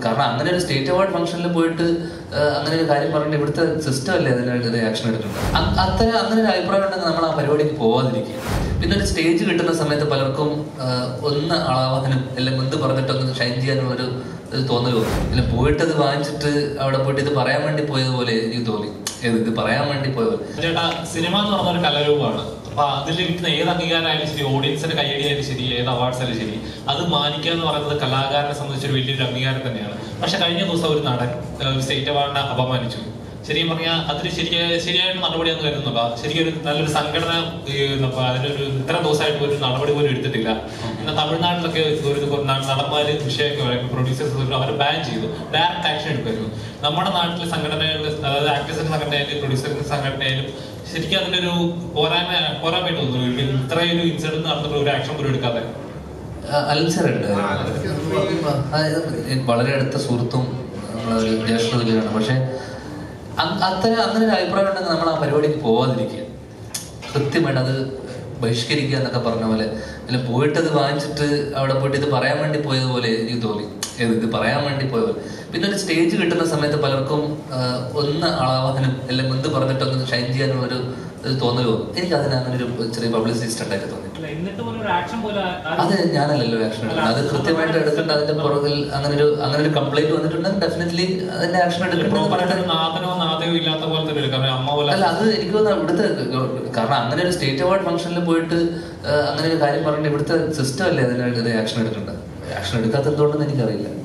കാരണം അങ്ങനെ ഒരു സ്റ്റേറ്റ് അവാർഡ് ഫംഗ്ഷനിൽ പോയിട്ട് ആ, അങ്ങനെ ഒരു കാര്യം പറഞ്ഞിട്ട് ഇവിടുത്തെ സിസ്റ്റം അല്ലേ അതിന് റിയാക്ഷൻ എടുക്കുന്നത് അ- അത്തരം അങ്ങനെ ഒരു അഭിപ്രായം ഉണ്ടെങ്കിൽ നമ്മൾ ആ പരിപാടിക്ക് പോവാതിരിക്കുക പിന്നെ ഒരു സ്റ്റേജ് കിട്ടുന്ന സമയത്ത് പലർക്കും ആ, ഒന്ന് അളവാനും അല്ലെങ്കിൽ എന്ത് പറഞ്ഞിട്ടൊന്ന് ഷൈൻ ചെയ്യാനും ഒരു ഒരു തോന്നൽ തോന്നും പിന്നെ പോയിട്ട് അത് വാങ്ങിച്ചിട്ട് അവിടെ പോയിട്ട് ഇത് പറയാൻ വേണ്ടി പോയതുപോലെ എനിക്ക് തോന്നി ഏത് ഇത് പറയാൻ വേണ്ടി പോയതുപോലെ ചേട്ടാ സിനിമ എന്ന് പറഞ്ഞ ഒരു കലാരൂപമാണ് അപ്പൊ അതിൽ കിട്ടുന്ന ഏത് അംഗീകാരമായാലും ശരി ഓഡിയൻസിന്റെ കയ്യടിയായാലും ശരി ഏത് അവാർഡ്സ് ആയാലും ശരി അത് മാനിക്കുക എന്ന് പറയുന്നത് കലാകാരനെ സംബന്ധിച്ച് ഒരു വലിയൊരു അംഗീകാരം തന്നെയാണ് പക്ഷെ കഴിഞ്ഞ ദിവസം ഒരു നടൻ ഏഹ്, ഒരു സ്റ്റേറ്റ് അവാർഡിനെ അപമാനിച്ചു ശരിക്കും പറഞ്ഞാൽ അതിന് ശരിക്ക് ശരിയായിട്ട് നടപടിയൊന്നും കരുതുന്നില്ല ശരിക്കും ഒരു നല്ലൊരു സംഘടന ഈ, ഇപ്പൊ അതിനൊരു ഇത്ര ദിവസമായിട്ട് ഒരു നടപടി പോലും എടുത്തിട്ടില്ല പിന്നെ തമിഴ്നാട്ടിലൊക്കെ ഒരു ഒരു ന- നടന്മാര് വിഷയമൊക്കെ പ്രൊഡ്യൂസേഴ്സ് അവരെ ബാൻ ചെയ്തു ഡയറക്റ്റ് ആക്ഷൻ എടുക്കുമായിരുന്നു നമ്മുടെ നാട്ടിലെ സംഘടനകൾ അതായത് ആക്ടേഴ്സിന്റെ സംഘടനയായാലും പ്രൊഡ്യൂസറിന്റെ സംഘടനയായാലും ശരിക്കും അതിന്റെ ഒരു പോരായ്മ പോരായ്മ തോന്നുന്നു ഒരു ഇത്രയും ഒരു ഇൻസിഡന്റ് നടന്നിട്ട് ഒരു ആക്ഷൻ പോലും എടുക്കാതെ അൽസറുണ്ട് അതായത് വളരെ അടുത്ത സുഹൃത്തും നമ്മളെ ഒരു ജ്യേഷ്ഠ തുല്യനാണ് പക്ഷെ അ- അത്തരം അങ്ങനെ ഒരു അഭിപ്രായം ഉണ്ടെങ്കിൽ നമ്മൾ ആ പരിപാടിക്ക് പോവാതിരിക്കുക കൃത്യമായിട്ട് അത് ബഹിഷ്കരിക്കുക എന്നൊക്കെ പറഞ്ഞ പോലെ അല്ല പോയിട്ട് അത് വാങ്ങിച്ചിട്ട് അവിടെ പോയിട്ട് ഇത് പറയാൻ വേണ്ടി പോയതുപോലെ എനിക്ക് തോന്നി ഏത് ഇത് പറയാൻ വേണ്ടി പോയതുപോലെ പിന്നെ ഒരു സ്റ്റേജ് കിട്ടുന്ന സമയത്ത് പലർക്കും ആ, ഒന്ന് അളവാനും അല്ലെങ്കിൽ എന്ത് പറഞ്ഞിട്ടൊന്ന് ഷൈൻ ചെയ്യാനും ഒരു ഒരു തോന്നൽ തോന്നും എനിക്ക് അതിന് അങ്ങനെ ഒരു ചെറിയ പബ്ലിസിസ്റ്റ് ഉണ്ടാക്കി തോന്നി അല്ല, എന്നിട്ട് പോലും ഒരു ആക്ഷൻ പോലും ആ- ആ- അത് ഞാനല്ലല്ലോ ആക്ഷൻ എടുക്കുന്നത് അത് കൃത്യമായിട്ട് എടുക്കേണ്ട അതിന്റെ പുറകിൽ അങ്ങനെ ഒരു അങ്ങനെ ഒരു കംപ്ലൈന്റ് വന്നിട്ടുണ്ടെങ്കിൽ ഡെഫിനറ്റ്ലി അതിന്റെ ആക്ഷൻ എടുക്കേണ്ടത് പ്രോപ്പറായിട്ട് ഒരു നാഥനോ നാഥയോ ഇല്ലാത്ത പോലെ തന്നെ എടുക്കാം കാരണം അമ്മ പോലെ അല്ല അത് എനിക്ക് തോന്നുന്നു ഇവിടുത്തെ ഗവ- കാരണം അങ്ങനെ ഒരു സ്റ്റേറ്റ് അവാർഡ് ഫംഗ്ഷനിൽ പോയിട്ട് ആ, അങ്ങനെ ഒരു കാര്യം പറഞ്ഞിട്ട് ഇവിടുത്തെ സിസ്റ്റം അല്ലേ അതിന് റിയാക്ഷൻ എടുക്കേണ്ടത് ആക്ഷൻ എടുക്കാത്തത് എന്തുകൊണ്ടെന്ന് എനിക്കറിയില്ല